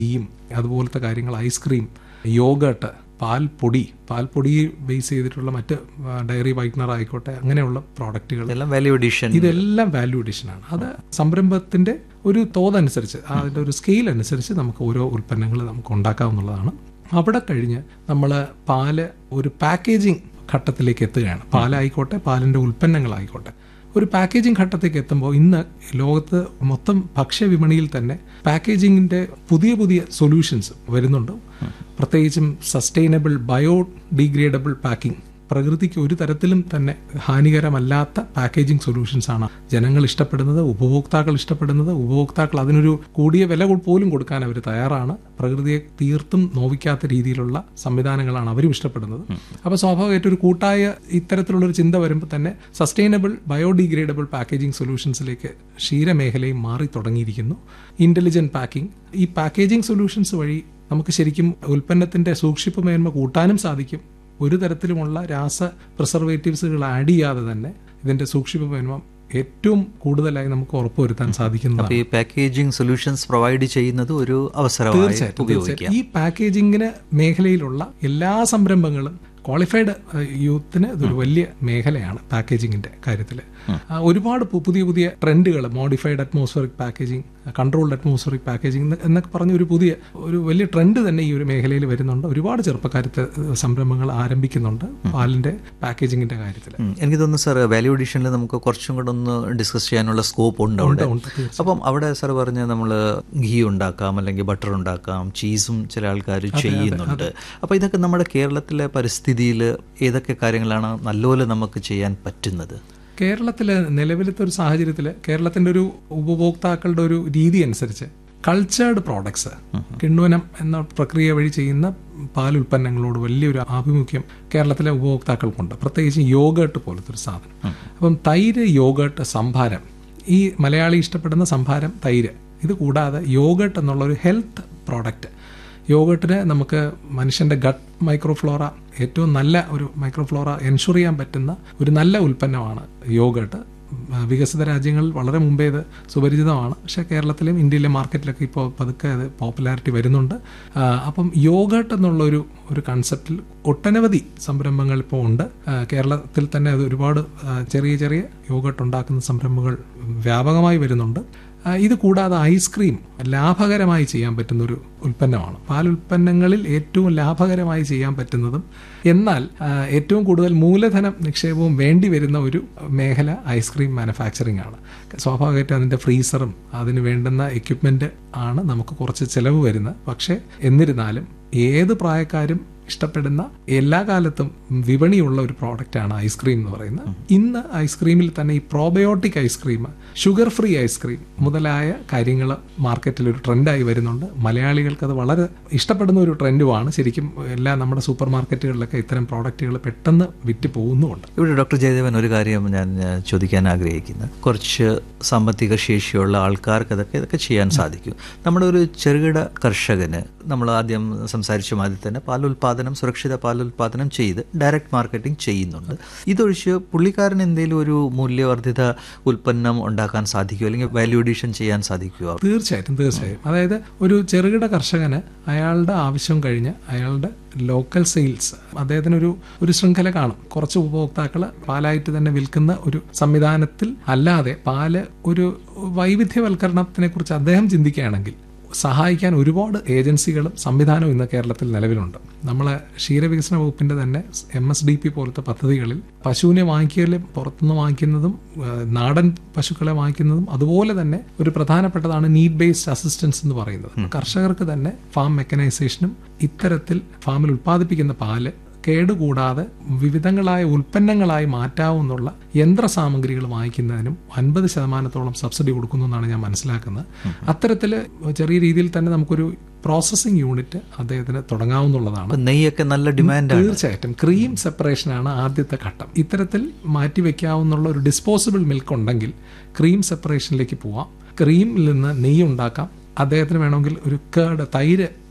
ടീയും അതുപോലത്തെ കാര്യങ്ങൾ ice cream yoghurt പാൽപ്പൊടി പാൽപ്പൊടി ബേസ് ചെയ്തിട്ടുള്ള മറ്റ് ഡയറി വൈറ്റ്നർ ആയിക്കോട്ടെ അങ്ങനെയുള്ള പ്രോഡക്റ്റുകൾ ഇതെല്ലാം വാല്യൂ അഡീഷൻ ഇതെല്ലാം വാല്യൂ അഡീഷനാണ് അത് സംരംഭത്തിന്റെ ഒരു തോതനുസരിച്ച് അതിന്റെ ഒരു സ്കെയിൽ അനുസരിച്ച് നമുക്ക് ഓരോ ഉൽപ്പന്നങ്ങൾ നമുക്ക് ഉണ്ടാക്കാവുന്നതാണ് അവിടെ കഴിഞ്ഞ് നമ്മൾ പാല് ഒരു പാക്കേജിംഗ് ഘട്ടത്തിലേക്ക് എത്തുകയാണ് പാലായിക്കോട്ടെ പാലിന്റെ ഉൽപ്പന്നങ്ങളായിക്കോട്ടെ ഒരു പാക്കേജിംഗ് ഘട്ടത്തേക്ക് എത്തുമ്പോൾ ഇന്ന് ലോകത്ത് മൊത്തം ഭക്ഷ്യവിപണിയിൽ തന്നെ പാക്കേജിങ്ങിന്റെ പുതിയ പുതിയ സൊല്യൂഷൻസ് വരുന്നുണ്ട് പ്രത്യേകിച്ചും സസ്റ്റൈനബിൾ ബയോ ഡീഗ്രേഡബിൾ പാക്കിംഗ് പ്രകൃതിക്ക് ഒരു തരത്തിലും തന്നെ ഹാനികരമല്ലാത്ത പാക്കേജിംഗ് സൊല്യൂഷൻസ് ആണ് ജനങ്ങൾ ഇഷ്ടപ്പെടുന്നത് ഉപഭോക്താക്കൾ ഇഷ്ടപ്പെടുന്നത് ഉപഭോക്താക്കൾ അതിനൊരു കൂടിയ വില കൊ- പോലും കൊടുക്കാൻ അവർ തയ്യാറാണ് പ്രകൃതിയെ തീർത്തും നോവിക്കാത്ത രീതിയിലുള്ള സംവിധാനങ്ങളാണ് അവരും ഇഷ്ടപ്പെടുന്നത് അപ്പോൾ സ്വാഭാവികമായിട്ട് ഒരു കൂട്ടായ ഇത്തരത്തിലുള്ള ഒരു ചിന്ത വരുമ്പോൾ തന്നെ സസ്റ്റൈനബിൾ ബയോഡിഗ്രേഡബിൾ പാക്കേജിംഗ് സൊല്യൂഷൻസിലേക്ക് ക്ഷീരമേഖലയും മാറി തുടങ്ങിയിരിക്കുന്നു ഇന്റലിജന്റ് പാക്കിംഗ് ഈ പാക്കേജിംഗ് സൊല്യൂഷൻസ് വഴി നമുക്ക് ശരിക്കും ഉൽപ്പന്നത്തിന്റെ സൂക്ഷിപ്പ് മേന്മ കൂട്ടാനും സാധിക്കും ഒരു തരത്തിലുമുള്ള രാസ പ്രിസർവേറ്റീവ്സുകൾ ആഡ് ചെയ്യാതെ തന്നെ ഇതിന്റെ സൂക്ഷിപ്പ് മേന്മ ഏറ്റവും കൂടുതലായി നമുക്ക് ഉറപ്പുവരുത്താൻ സാധിക്കുന്നതാണ് ഈ പാക്കേജിംഗ് സൊല്യൂഷൻസ് പ്രൊവൈഡ് ചെയ്യുന്നത് ഒരു അവസരമായി തീർച്ചയായിട്ടും ഉപയോഗിക്കാം തീർച്ചയായിട്ടും. ഈ പാക്കേജിങ്ങിന് മേഖലയിലുള്ള എല്ലാ സംരംഭങ്ങളും ക്വാളിഫൈഡ് യൂത്തിന് ഇതൊരു വലിയ മേഖലയാണ് പാക്കേജിങ്ങിന്റെ കാര്യത്തിൽ ഒരുപാട് പു- പുതിയ പുതിയ ട്രെൻഡുകൾ modified atmospheric packaging controlled atmospheric packaging എന്നൊക്കെ പറഞ്ഞ ഒരു പുതിയ ഒരു വലിയ ട്രെൻഡ് തന്നെ ഈ ഒരു മേഖലയിൽ വരുന്നുണ്ട് ഒരുപാട് ചെറുപ്പക്കാരത്തെ സംരംഭങ്ങൾ ആരംഭിക്കുന്നുണ്ട് പാലിന്റെ പാക്കേജിങ്ങിന്റെ കാര്യത്തിൽ ഉം. എനിക്ക് തോന്നുന്നു സാർ വാല്യൂ അഡീഷനിൽ നമുക്ക് കുറച്ചും കൂടെ ഒന്ന് ഡിസ്കസ് ചെയ്യാനുള്ള സ്കോപ്പ് ഉണ്ട് അവിടെ ഉണ്ട്, തീർച്ചയായും. അപ്പം അവിടെ സാർ പറഞ്ഞ നമ്മൾ ഗീ ഉണ്ടാക്കാം അല്ലെങ്കിൽ ബട്ടർ ഉണ്ടാക്കാം ചീസും ചില ആൾക്കാർ ചെയ്യുന്നുണ്ട് അപ്പോൾ ഇതൊക്കെ നമ്മുടെ കേരളത്തിലെ പരിസ്ഥിതിയിൽ ഏതൊക്കെ കാര്യങ്ങളാണ് നല്ലപോലെ നമുക്ക് ചെയ്യാൻ പറ്റുന്നത് കേരളത്തിലെ നിലവിലത്തെ ഒരു സാഹചര്യത്തിൽ കേരളത്തിന്റെ ഒരു ഉപഭോക്താക്കളുടെ ഒരു രീതി അനുസരിച്ച് കൾച്ചേർഡ് പ്രോഡക്ട്സ് കിണ്ണുവനം എന്ന പ്രക്രിയ വഴി ചെയ്യുന്ന പാൽ ഉൽപ്പന്നങ്ങളോട് വലിയൊരു ആഭിമുഖ്യം കേരളത്തിലെ ഉപഭോക്താക്കൾക്കുണ്ട് പ്രത്യേകിച്ച് യോഗേട്ട് പോലത്തെ ഒരു സാധനം അപ്പം തൈര് യോഗേട്ട് സംഭാരം ഈ മലയാളി ഇഷ്ടപ്പെടുന്ന സംഭാരം തൈര് ഇത് കൂടാതെ യോഗേട്ട് എന്നുള്ള ഒരു ഹെൽത്ത് പ്രോഡക്റ്റ് യോഗട്ടിന് നമുക്ക് മനുഷ്യന്റെ ഗട്ട് മൈക്രോഫ്ലോറ ഏറ്റവും നല്ല ഒരു മൈക്രോഫ്ലോറ എൻഷുർ ചെയ്യാൻ പറ്റുന്ന ഒരു നല്ല ഉൽപ്പന്നമാണ് യോഗട്ട് വികസിത രാജ്യങ്ങളിൽ വളരെ മുമ്പേ ഇത് സുപരിചിതമാണ് പക്ഷേ കേരളത്തിലും ഇന്ത്യയിലെ മാർക്കറ്റിലൊക്കെ ഇപ്പോൾ പതുക്കെ അത് പോപ്പുലാരിറ്റി വരുന്നുണ്ട് ആ, അപ്പം യോഗട്ട് എന്നുള്ള ഒരു ഒരു കൺസെപ്റ്റിൽ ഒട്ടനവധി സംരംഭങ്ങൾ ഇപ്പോൾ ഉണ്ട് ആ, കേരളത്തിൽ തന്നെ അത് ഒരുപാട് ആ, ചെറിയ ചെറിയ യോഗട്ട് ഉണ്ടാക്കുന്ന സംരംഭങ്ങൾ വ്യാപകമായി വരുന്നുണ്ട് ആ, ഇത് കൂടാതെ ഐസ്ക്രീം ലാഭകരമായി ചെയ്യാൻ പറ്റുന്ന ഒരു ഉൽപ്പന്നമാണ് പാൽ ഉൽപ്പന്നങ്ങളിൽ ഏറ്റവും ലാഭകരമായി ചെയ്യാൻ പറ്റുന്നതും എന്നാൽ ആ, ഏറ്റവും കൂടുതൽ മൂലധനം നിക്ഷേപവും വേണ്ടി വരുന്ന ഒരു മേഖല ഐസ്ക്രീം മാനുഫാക്ചറിംഗ് ആണ് സ്വാഭാവികമായിട്ടും അതിൻ്റെ ഫ്രീസറും അതിന് വേണ്ടുന്ന എക്യുപ്മെന്റ് ആണ് നമുക്ക് കുറച്ച് ചിലവ് വരുന്നത് പക്ഷേ എന്നിരുന്നാലും ഏത് പ്രായക്കാരും ഇഷ്ടപ്പെടുന്ന എല്ലാ കാലത്തും വിപണിയുള്ള ഒരു പ്രോഡക്റ്റാണ് ഐസ്ക്രീം എന്ന് പറയുന്നത് ഇന്ന് ഐസ്ക്രീമിൽ തന്നെ ഈ probiotic ice cream sugar free ice cream മുതലായ കാര്യങ്ങൾ മാർക്കറ്റിൽ ഒരു ട്രെൻഡായി വരുന്നുണ്ട് മലയാളികൾക്ക് അത് വളരെ ഇഷ്ടപ്പെടുന്ന ഒരു ട്രെൻഡുമാണ് ശരിക്കും എല്ലാ നമ്മുടെ സൂപ്പർ മാർക്കറ്റുകളിലൊക്കെ ഇത്തരം പ്രോഡക്റ്റുകൾ പെട്ടെന്ന് വിറ്റ് പോകുന്നുമുണ്ട് ഇവിടെ ഡോക്ടർ ജയദേവൻ ഒരു കാര്യം ഞാൻ ഏഹ്, ചോദിക്കാൻ ആഗ്രഹിക്കുന്നത് കുറച്ച് സാമ്പത്തിക ശേഷിയുള്ള ആൾക്കാർക്ക് അതൊക്കെ ഇതൊക്കെ ചെയ്യാൻ സാധിക്കും നമ്മുടെ ഒരു ചെറുകിട കർഷകന് നമ്മൾ ആദ്യം സംസാരിച്ച മാതിരി തന്നെ പാലുൽപാദനം സുരക്ഷിത പാലുൽപാദനം ചെയ്ത് ഡയറക്റ്റ് മാർക്കറ്റിംഗ് ചെയ്യുന്നുണ്ട് ഇതൊഴിച്ച് പുള്ളിക്കാരൻ എന്തെങ്കിലും ഒരു മൂല്യവർദ്ധിത ഉൽപ്പന്നം ഉണ്ടാക്കാൻ സാധിക്കുമോ അല്ലെങ്കിൽ വാല്യൂ അഡീഷൻ ചെയ്യാൻ സാധിക്കുമോ തീർച്ചയായിട്ടും തീർച്ചയായും അതായത് ഒരു ചെറുകിട കർഷകന് അയാളുടെ ആവശ്യം കഴിഞ്ഞ് അയാളുടെ ലോക്കൽ സെയിൽസ് അദ്ദേഹത്തിന് ഒരു ഒരു ശൃംഖല കാണും കുറച്ച് ഉപഭോക്താക്കൾ പാലായിട്ട് തന്നെ വിൽക്കുന്ന ഒരു സംവിധാനത്തിൽ അല്ലാതെ പാല് ഒരു വൈവിധ്യവൽക്കരണത്തിനെ കുറിച്ച് അദ്ദേഹം ചിന്തിക്കുകയാണെങ്കിൽ സഹായിക്കാൻ ഒരുപാട് ഏജൻസികളും സംവിധാനവും ഇന്ന് കേരളത്തിൽ നിലവിലുണ്ട് നമ്മളെ ക്ഷീരവികസന വകുപ്പിന്റെ തന്നെ എം എസ് ഡി പി പോലത്തെ പദ്ധതികളിൽ പശുവിനെ വാങ്ങിക്കലും പുറത്തുനിന്ന് വാങ്ങിക്കുന്നതും ഏഹ്, നാടൻ പശുക്കളെ വാങ്ങിക്കുന്നതും അതുപോലെ തന്നെ ഒരു പ്രധാനപ്പെട്ടതാണ് നീഡ് ബേസ്ഡ് അസിസ്റ്റൻസ് എന്ന് പറയുന്നത് കർഷകർക്ക് തന്നെ ഫാം മെക്കനൈസേഷനും ഇത്തരത്തിൽ ഫാമിൽ ഉൽപ്പാദിപ്പിക്കുന്ന പാല് കേടുകൂടാതെ വിവിധങ്ങളായ ഉൽപ്പന്നങ്ങളായി മാറ്റാവുന്നുള്ള യന്ത്ര സാമഗ്രികൾ വാങ്ങിക്കുന്നതിനും അൻപത് ശതമാനത്തോളം സബ്സിഡി കൊടുക്കുന്നു എന്നാണ് ഞാൻ മനസ്സിലാക്കുന്നത് അത്തരത്തിൽ ചെറിയ രീതിയിൽ തന്നെ നമുക്കൊരു പ്രോസസ്സിംഗ് യൂണിറ്റ് അദ്ദേഹത്തിന് തുടങ്ങാവുന്നതാണ് അപ്പൊ നെയ്യൊക്കെ നല്ല ഡിമാൻഡാണ് തീർച്ചയായിട്ടും ക്രീം സെപ്പറേഷനാണ് ആദ്യത്തെ ഘട്ടം ഇത്തരത്തിൽ മാറ്റിവെക്കാവുന്ന ഒരു ഡിസ്പോസിബിൾ മിൽക്ക് ഉണ്ടെങ്കിൽ ക്രീം സെപ്പറേഷനിലേക്ക് പോവാം ക്രീമിൽ നിന്ന് നെയ്യ് ഉണ്ടാക്കാം അദ്ദേഹത്തിന് വേണമെങ്കിൽ ഒരു കേട് തൈര്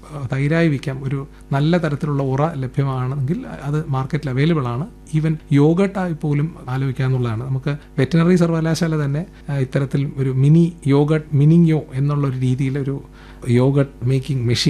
ഏഹ്, തൈരായി വിൽക്കാം ഒരു നല്ല തരത്തിലുള്ള ഉറ ലഭ്യമാണെങ്കിൽ അത് മാർക്കറ്റിൽ അവൈലബിൾ ആണ് ഈവൻ യോഗട്ടായി പോലും ആലോചിക്കാന്നുള്ളതാണ് നമുക്ക് വെറ്റിനറി സർവകലാശാല തന്നെ ഏഹ്, ഇത്തരത്തിൽ ഒരു മിനി യോഗട്ട് മിനിയോ എന്നുള്ള ഒരു രീതിയിൽ ഒരു യോഗട്ട് മേക്കിംഗ് മെഷീൻ